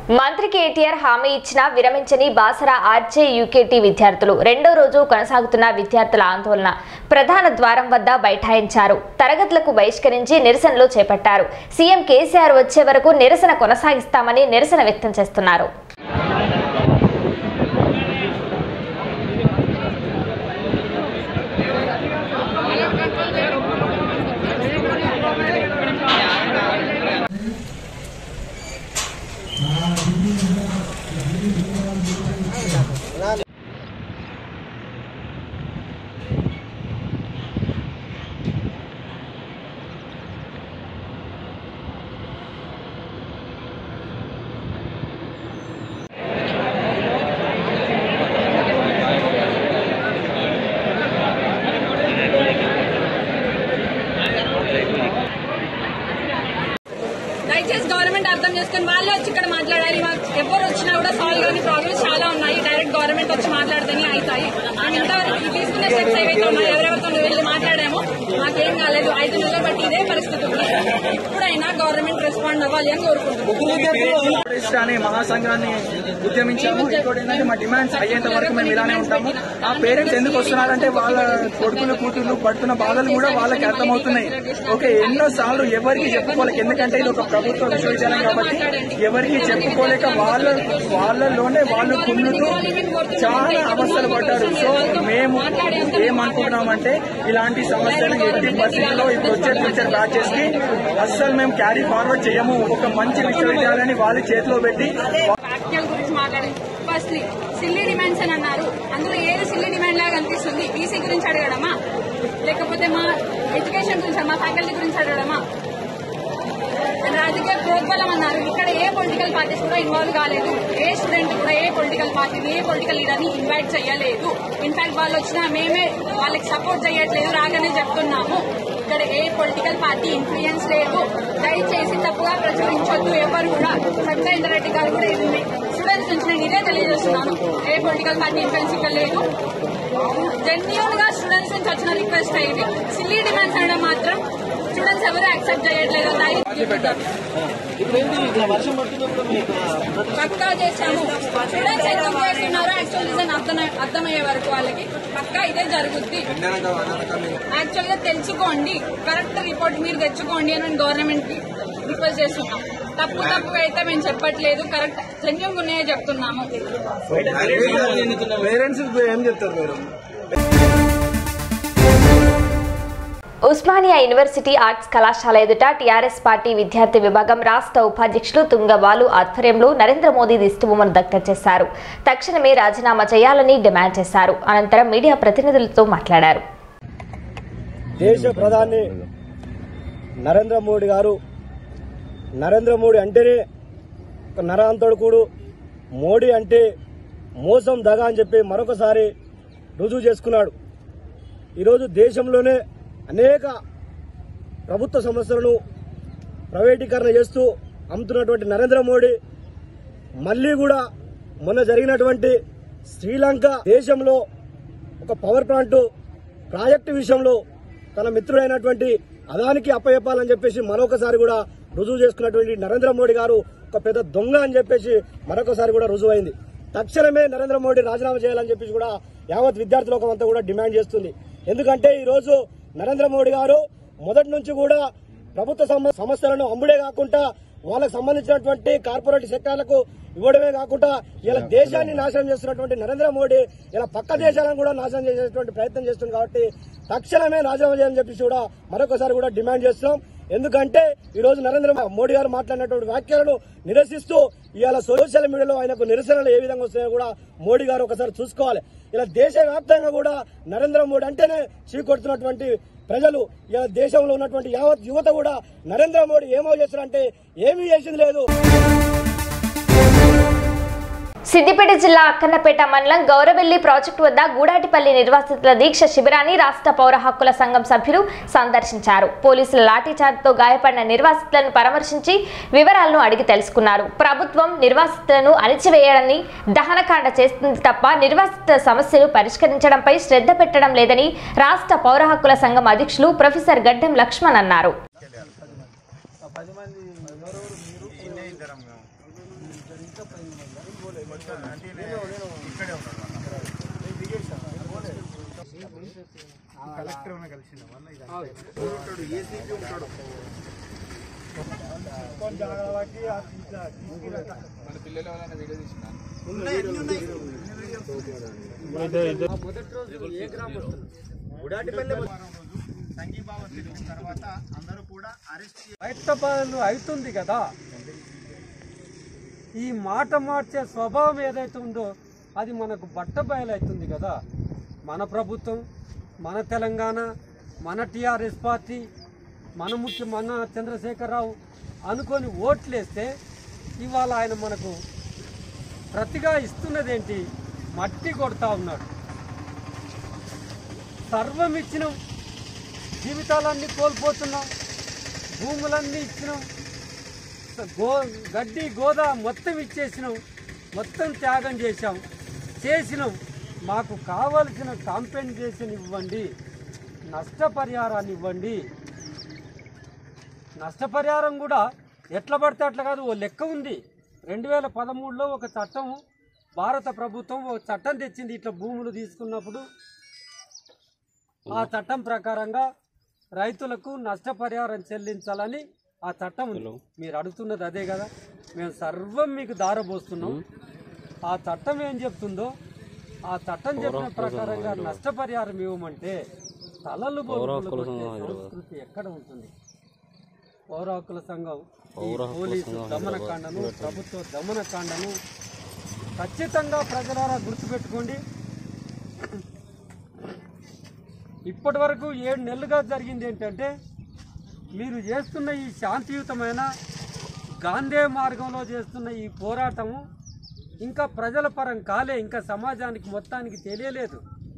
మంత్రి కేటీఆర్ హామీ ఇచ్చిన విరమించని బాసరా ఆర్జే యూకేటీ విద్యార్థులు రెండో రోజు కొనసాగుతున్న విద్యార్థుల ఆందోళన ప్రధాన ద్వారం వద్ద బైఠాయించారు తరగతులకు బహిష్కరించి నిరసనలు చేపట్టారు సీఎం కేసీఆర్ వచ్చే వరకు నిరసన కొనసాగిస్తామని నిరసన వ్యక్తం చేస్తున్నారు దయచేసి గవర్నమెంట్ అర్థం చేసుకుని వాళ్ళే వచ్చి ఇక్కడ మాట్లాడాలి మాకు ఎవరు వచ్చినా కూడా సాల్వ్ కాని ప్రాబ్లమ్స్ చాలా ఉన్నాయి డైరెక్ట్ గవర్నమెంట్ వచ్చి మాట్లాడితేనే అవుతాయి అండ్ ఇంతవరకు ఈ తీసుకునే స్టెప్స్ ఏవైతే ఉన్నాయో ఎవరెవరితో వెళ్ళి మాట్లాడామో మాకేం కాలేదు ఐదు నెలల బట్టి ఇదే పరిస్థితి ఉంది ఇప్పుడైనా గవర్నమెంట్ రెస్పాండ్ అవ్వాలి అని కోరుకుంటున్నాం ఫారెస్ట్ అనే మహాసంఘాన్ని ఉద్యమించాము ఇంకోటి ఏంటంటే మా డిమాండ్స్ అయ్యేంత వరకు మేము ఇలానే ఉంటాము ఆ పేరెంట్స్ ఎందుకు వస్తున్నారంటే వాళ్ళ కొడుకులు కూతుర్లు పడుతున్న బాధలు కూడా వాళ్ళకి అర్థమవుతున్నాయి ఓకే ఎన్నో సార్లు ఎవరికి చెప్పుకోలేక ఎందుకంటే ఇది ఒక ప్రభుత్వ విశ్వవిద్యాలయం కాబట్టి ఎవరికి చెప్పుకోలేక వాళ్ళ వాళ్ళలోనే వాళ్ళు కుళ్ళుతూ చాలా అవస్థలు పడ్డారు సో మేము ఏమనుకుంటున్నామంటే ఇలాంటి సమస్యలు ఎట్టి పరిస్థితుల్లో ఇప్పుడు వచ్చే ఫ్యూచర్ బ్యాచెస్ కి అస్సలు మేము క్యారీ ఫార్వర్డ్ చేయము ఒక మంచి విశ్వవిద్యాలయాన్ని వాళ్ళ చేతిలో పెట్టి వ్యాఖ్యల గురించి మాట్లాడి ఫస్ట్లీ సిల్లీ డిమాండ్స్ అని అన్నారు అందులో ఏది సిల్లీ డిమాండ్ లాగా అనిపిస్తుంది బీసీ గురించి అడగడమా లేకపోతే మా ఎడ్యుకేషన్ గురించి మా ఫ్యాకల్టీ గురించి అడగడమా రాజకీయ ప్రోద్బలం అన్నారు ఇక్కడ ఏ పొలిటికల్ పార్టీస్ కూడా ఇన్వాల్వ్ కాలేదు ఏ స్టూడెంట్ కూడా ఏ పొలిటికల్ పార్టీని ఏ పొలిటికల్ లీడర్ ని ఇన్వైట్ చేయలేదు ఇన్ఫాక్ట్ వాళ్ళు వచ్చినా మేమే వాళ్ళకి సపోర్ట్ చేయట్లేదు రాగానే చెప్తున్నాము ఇక్కడ ఏ పొలిటికల్ పార్టీ ఇన్ఫ్లుయెన్స్ లేదు దయచేసి తప్పుగా ప్రచురించొద్దు ఎవరు కూడా సత్యేంద్ర రెడ్డి గారు కూడా ఇది స్టూడెంట్స్ నుంచి నేను ఇదే తెలియజేస్తున్నాను ఏ పొలిటికల్ పార్టీ ఇన్ఫ్లుయెన్స్ ఇక్కడ లేదు జెన్యున్ గా స్టూడెంట్స్ నుంచి వచ్చిన రిక్వెస్ట్ ఇది సిల్లీ డిమాండ్స్ అనడం మాత్రం స్టూడెంట్స్ ఎవరు యాక్సెప్ట్ చేయట్లేదు పక్కా చేశాము స్టూడెంట్స్ ఎందుకు చేస్తున్నారో యాక్చువల్ రీజన్ అర్థం అర్థమయ్యే వరకు వాళ్ళకి పక్కా ఇదే జరుగుద్ది యాక్చువల్ గా తెలుసుకోండి కరెక్ట్ రిపోర్ట్ మీరు తెచ్చుకోండి అని గవర్నమెంట్ కి రిక్వెస్ట్ చేస్తున్నాం తప్పు తప్పు అయితే మేము చెప్పట్లేదు కరెక్ట్ జెన్యున్ ఉన్నాయో చెప్తున్నాము పేరెంట్స్ ఏం చెప్తారు మేడం ఉస్మానియా యూనివర్సిటీ ఆర్ట్స్ కళాశాల ఎదుట టీఆర్ఎస్ పార్టీ విద్యార్థి విభాగం రాష్ట్ర ఉపాధ్యక్షులు తుంగబాలు ఆధ్వర్యంలో నరేంద్ర మోదీ దిష్టిబొమ్మను దగ్ధం చేశారు తక్షణమే రాజీనామా చేయాలని డిమాండ్ చేశారు అనంతరం మీడియా ప్రతినిధులతో మాట్లాడారు దేశ ప్రధాని నరేంద్ర మోడీ గారు నరేంద్ర మోడీ అంటేనే ఒక నరాంతడుకుడు మోడీ అంటే మోసం దగా అని చెప్పి మరొకసారి రుజువు చేసుకున్నాడు ఈరోజు దేశంలోనే అనేక ప్రభుత్వ సంస్థలను ప్రైవేటీకరణ చేస్తూ అమ్ముతున్నటువంటి నరేంద్ర మోడీ మళ్ళీ కూడా మొన్న జరిగినటువంటి శ్రీలంక దేశంలో ఒక పవర్ ప్లాంట్ ప్రాజెక్టు విషయంలో తన మిత్రుడైనటువంటి అదానికి అప్పచెప్పాలని చెప్పేసి మరొకసారి కూడా రుజువు చేసుకున్నటువంటి నరేంద్ర మోడీ గారు ఒక పెద్ద దొంగ అని చెప్పేసి మరొకసారి కూడా రుజువైంది తక్షణమే నరేంద్ర మోడీ రాజీనామా చేయాలని చెప్పేసి కూడా యావత్ విద్యార్థి లోకం అంతా కూడా డిమాండ్ చేస్తుంది ఎందుకంటే ఈ రోజు నరేంద్ర మోడీ గారు మొదటి నుంచి కూడా ప్రభుత్వ సమ- సంస్థలను అమ్ముడే కాకుండా వాళ్ళకు సంబంధించినటువంటి కార్పొరేట్ సెక్టార్లకు ఇవ్వడమే కాకుండా ఇలా దేశాన్ని నాశనం చేస్తున్నటువంటి నరేంద్ర మోడీ ఇలా పక్క దేశాలను కూడా నాశనం చేసేటువంటి ప్రయత్నం చేస్తుంది కాబట్టి తక్షణమే రాజీనామా చేయాలని చెప్పేసి కూడా మరొకసారి కూడా డిమాండ్ చేస్తున్నాం ఎందుకంటే ఈ రోజు నరేంద్ర మోడీ గారు మాట్లాడినటువంటి వ్యాఖ్యలను నిరసిస్తూ ఇవాళ సోషల్ మీడియాలో ఆయనకు నిరసనలు ఏ విధంగా వస్తున్నాయో కూడా మోడీ గారు ఒకసారి చూసుకోవాలి ఇలా దేశవ్యాప్తంగా కూడా నరేంద్ర మోడీ అంటేనే చీకొడుతున్నటువంటి ప్రజలు ఇలా దేశంలో ఉన్నటువంటి యావత్ యువత కూడా నరేంద్ర మోడీ ఏమో చేస్తున్నారంటే ఏమీ చేసింది లేదు సిద్దిపేట జిల్లా అక్కన్నపేట మండలం గౌరవెల్లి ప్రాజెక్టు వద్ద గూడాటిపల్లి నిర్వాసితుల దీక్ష శిబిరాన్ని రాష్ట్ర పౌర హక్కుల సంఘం సభ్యులు సందర్శించారు పోలీసుల లాఠీచార్జ్తో గాయపడిన నిర్వాసితులను పరామర్శించి వివరాలను అడిగి తెలుసుకున్నారు ప్రభుత్వం నిర్వాసితులను అణిచివేయడాన్ని దహనకాండ చేస్తుంది తప్ప నిర్వాసితుల సమస్యలు పరిష్కరించడంపై శ్రద్ధ పెట్టడం లేదని రాష్ట్ర పౌర హక్కుల సంఘం అధ్యక్షులు ప్రొఫెసర్ గడ్డం లక్ష్మణ్ అన్నారు పది మంది ఎవరెవరు మీరు ఇన్నే ఇద్దరం మేము ఇంకా పది మంది మొత్తం అంటే నేను ఇక్కడే ఉన్నాను నేను దిగేసాను నేను పోలేదు. కలెక్టర్ కలిసిందా మళ్ళీ ఇది ఉంటాడు ఏసీపీ ఉంటాడు కొన్ని జాగ్రత్త పట్టి ఆ ఇట్లా తీసుకురా. ఉన్నాయి అన్ని ఉన్నాయి గుడాటిపల్లి సంఘీభావం తెలిపిన తర్వాత అందరూ కూడా అరెస్ట్ బయటపాలు అవుతుంది కదా ఈ మాట మార్చే స్వభావం ఏదైతే ఉందో అది మనకు బట్టబయలు అవుతుంది కదా మన ప్రభుత్వం మన తెలంగాణ మన టీఆర్ఎస్ పార్టీ మన ముఖ్య మన చంద్రశేఖరరావు అనుకొని ఓట్లేస్తే ఇవాళ ఆయన మనకు ప్రతిగా ఇస్తున్నదేంటి మట్టి కొడతా ఉన్నాడు సర్వం ఇచ్చినాం జీవితాలన్నీ కోల్పోతున్నాం భూములన్నీ ఇచ్చినాం గో గడ్డి గోదా మొత్తం ఇచ్చేసినాం మొత్తం త్యాగం చేశాం చేసినాం మాకు కావలసిన కాంపెన్సేషన్ ఇవ్వండి నష్టపరిహారాన్ని ఇవ్వండి నష్టపరిహారం కూడా ఎట్లా పడితే అట్లా కాదు ఓ లెక్క ఉంది రెండు వేల పదమూడులో ఒక చట్టం భారత ప్రభుత్వం ఒక చట్టం తెచ్చింది ఇట్లా భూములు తీసుకున్నప్పుడు ఆ చట్టం ప్రకారంగా రైతులకు నష్టపరిహారం చెల్లించాలని ఆ చట్టం ఉంది మీరు అడుగుతున్నది అదే కదా మేము సర్వం మీకు దారబోస్తున్నాం ఆ చట్టం ఏం చెప్తుందో ఆ చట్టం చెప్పిన ప్రకారంగా నష్టపరిహారం ఇవ్వమంటే తలలు బొరుకులు కొట్టే సంస్కృతి ఎక్కడ ఉంటుంది పౌర హక్కుల సంఘం ఈ పోలీసు దమనకాండను ప్రభుత్వ దమనకాండను ఖచ్చితంగా ప్రజలారా గుర్తుపెట్టుకోండి ఇప్పటి వరకు ఏడు నెలలుగా జరిగింది ఏంటంటే మీరు చేస్తున్న ఈ శాంతియుతమైన గాంధీ మార్గంలో చేస్తున్న ఈ పోరాటము ఇంకా ప్రజల పరం కాలే ఇంకా సమాజానికి మొత్తానికి తెలియలేదు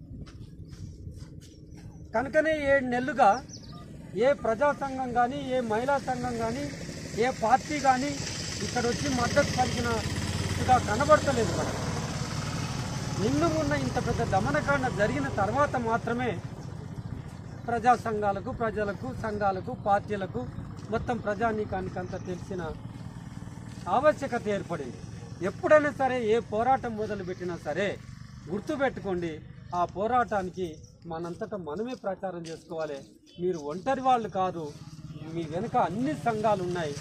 కనుకనే ఏడు నెలలుగా ఏ ప్రజా సంఘం కానీ ఏ మహిళా సంఘం కానీ ఏ పార్టీ కానీ ఇక్కడ వచ్చి మద్దతు పలికినట్టుగా కనబడతలేదు మనకు నిన్ను మొన్న ఇంత పెద్ద దమనకాండ జరిగిన తర్వాత మాత్రమే ప్రజా సంఘాలకు ప్రజలకు సంఘాలకు పార్టీలకు మొత్తం ప్రజానీకానికి అంతా తెలిసిన ఆవశ్యకత ఏర్పడింది ఎప్పుడైనా సరే ఏ పోరాటం మొదలుపెట్టినా సరే గుర్తుపెట్టుకోండి ఆ పోరాటానికి మనంతటా మనమే ప్రచారం చేసుకోవాలి మీరు ఒంటరి వాళ్ళు కాదు మీ వెనుక అన్ని సంఘాలు ఉన్నాయి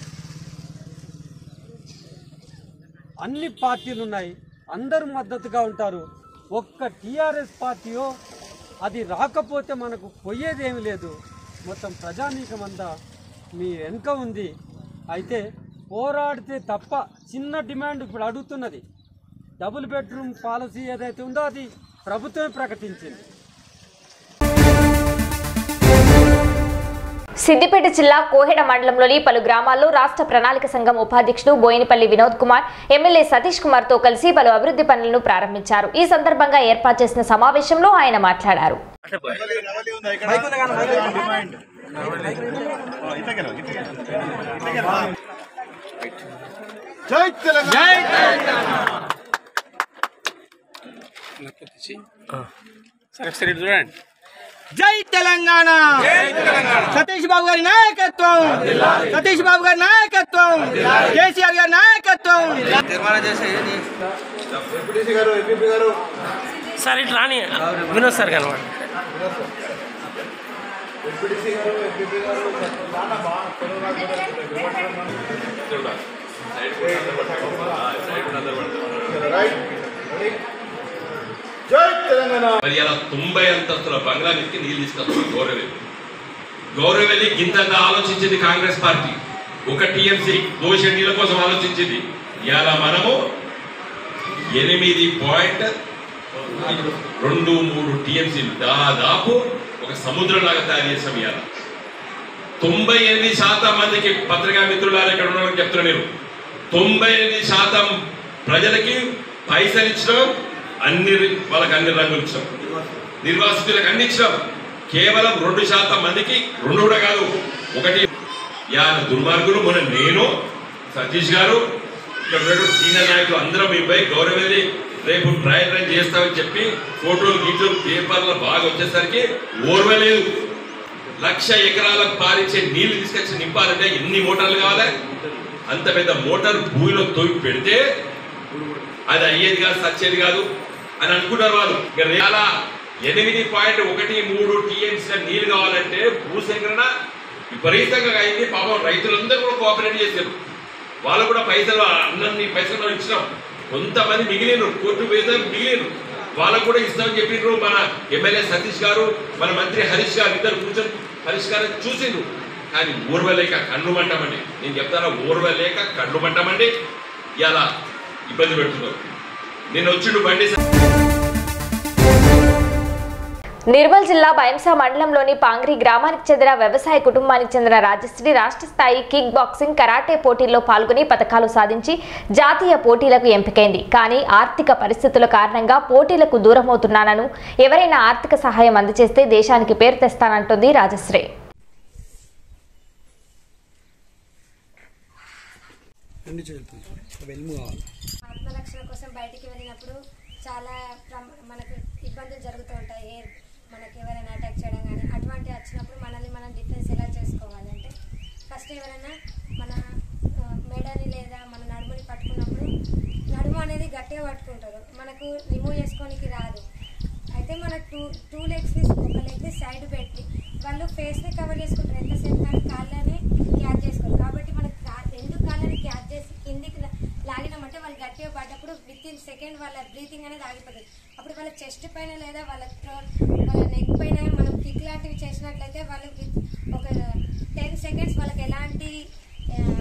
అన్ని పార్టీలు ఉన్నాయి అందరూ మద్దతుగా ఉంటారు ఒక్క టీఆర్ఎస్ పార్టీయో అది రాకపోతే మనకు పోయేదేమీ లేదు మొత్తం ప్రజానీకం అంతా మీ వెనుక ఉంది అయితే పోరాడితే తప్ప చిన్న డిమాండ్ ఇప్పుడు అడుగుతున్నది డబుల్ బెడ్రూమ్ పాలసీ ఏదైతే ఉందో అది ప్రభుత్వమే ప్రకటించింది సిద్దిపేట జిల్లా కోహెడ మండలంలోని పలు గ్రామాల్లో రాష్ట్ర ప్రణాళిక సంఘం ఉపాధ్యక్షుడు బోయినపల్లి వినోద్ కుమార్ ఎమ్మెల్యే సతీష్ కుమార్ తో కలిసి పలు అభివృద్ధి పనులను ప్రారంభించారు ఈ సందర్భంగా ఏర్పాటు చేసిన సమావేశంలో ఆయన మాట్లాడారు జై తెలంగాణ జై తెలంగాణ సతీష్ బాబు గారి నాయకత్వం సతీష్ బాబు గారి నాయకత్వం కేసీఆర్ గారి నాయకత్వం సార్ ఇట్లా రాని వినోద్ సార్ కనమాట జై తెలంగాణ మరి అలా తొంభై అంతస్తుల బంగ్లా మీదకి నీళ్ళు తీసుకొస్తాం గౌరవెల్లి గౌరవెల్లి గింతంగా ఆలోచించింది కాంగ్రెస్ పార్టీ ఒక టీఎంసీ దోష నీళ్ళ కోసం ఆలోచించింది ఇవాళ మనము ఎనిమిది పాయింట్ రెండు మూడు టీఎంసీ దాదాపు ఒక సముద్రంలాగా తయారు చేసాం ఇవాళ తొంభై ఎనిమిది శాతం మందికి పత్రికా మిత్రులారా ఇక్కడ ఉన్న వాళ్ళకి చెప్తున్నా నేను తొంభై ఎనిమిది శాతం ప్రజలకి పైసలు ఇచ్చినాం అన్ని వాళ్ళకి అన్ని రంగులు ఇచ్చాం నిర్వాసితులకు అన్ని ఇచ్చినాం కేవలం రెండు శాతం మందికి రెండు కూడా కాదు ఒకటి యా దుర్మార్గులు మొన్న నేను సతీష్ గారు ఇక్కడ ఉన్నటువంటి సీనియర్ నాయకులు అందరం మీ పై గౌరవెల్లి రేపు ట్రయల్ రన్ చేస్తామని చెప్పి ఫోటోలు గీటోలు పేపర్లు బాగా వచ్చేసరికి ఓర్వలేదు లక్ష ఎకరాలకు పారించే నీళ్లు తీసుకొచ్చి నింపాలంటే ఎన్ని మోటార్లు కావాలి అంత పెద్ద మోటార్ భూమిలో తోవి పెడితే అది అయ్యేది కాదు సచ్చేది కాదు అని అనుకున్నారు వాళ్ళు ఇక రేలా ఎనిమిది పాయింట్ ఒకటి మూడు టీఎంసీ నీళ్లు కావాలంటే భూసేకరణ విపరీతంగా అయింది పాపం రైతులందరూ కూడా కోఆపరేట్ చేశారు వాళ్ళు కూడా పైసలు అన్నీ పైసలు మనం ఇచ్చినాం కొంతమంది మిగిలిన కోర్టు వేసే మిగిలిన వాళ్ళకు కూడా ఇస్తామని చెప్పిండ్రు మన ఎమ్మెల్యే సతీష్ గారు మన మంత్రి హరీష్ గారు ఇద్దరు కూర్చొని హరీష్ గారు చూసిండ్రు కానీ ఊర్వలేక కళ్ళు మంటామండి నేను చెప్తాను ఊర్వలేక కళ్ళు మంటామండి ఇలా ఇబ్బంది పెడుతున్నారు నేను వచ్చిండు బండి నిర్మల్ జిల్లా బైంసా మండలంలోని పాంగ్రి గ్రామానికి చెందిన వ్యవసాయ కుటుంబానికి చెందిన రాజశ్రీ రాష్ట్ర స్థాయి కిక్ బాక్సింగ్ కరాటే పోటీల్లో పాల్గొని పథకాలు సాధించి జాతీయ పోటీలకు ఎంపికైంది కానీ ఆర్థిక పరిస్థితుల కారణంగా పోటీలకు దూరమవుతున్నానను ఎవరైనా ఆర్థిక సహాయం అందజేస్తే దేశానికి పేరు తెస్తానంటుంది రాజశ్రీ ఆత్మరక్షణ కోసం బయటికి వెళ్ళినప్పుడు చాలా ప్రమ- మనకు ఇబ్బందులు జరుగుతూ ఉంటాయి ఏ మనకి ఎవరైనా అటాక్ చేయడం కానీ అటువంటి వచ్చినప్పుడు మనల్ని మనం డిఫెన్స్ ఎలా చేసుకోవాలి అంటే ఫస్ట్ ఎవరైనా మన ఆ, మెడని లేదా మన నడుముని పట్టుకున్నప్పుడు నడుము అనేది గట్టిగా పట్టుకుంటారు మనకు రిమూవ్ చేసుకోనికి రాదు అయితే మన టూ టూ లెగ్స్ని ఒక లెగ్ని సైడ్ పెట్టి వాళ్ళు ఫేస్ని కవర్ చేసుకుంటారు ఎంతసేపు కానీ కాళ్ళని క్యాచ్ చేసుకోరు కాబట్టి మనకు కా- రెండు కాళ్ళని క్యాచ్ చేసి కిందికి లా- లాగినామంటే వాళ్ళు గట్టిగా పడ్డప్పుడు విత్ ఇన్ సెకండ్ వాళ్ళ బ్రీతింగ్ అనేది ఆగిపోతుంది అప్పుడు వాళ్ళ చెస్ట్ పైన లేదా వాళ్ళ థ్రోట్ వాళ్ళ నెక్ పైన మనం కిక్ లాంటివి చేసినట్లయితే వాళ్ళు with ఒక టెన్ సెకండ్స్ వాళ్ళకి ఎలాంటి ఆ,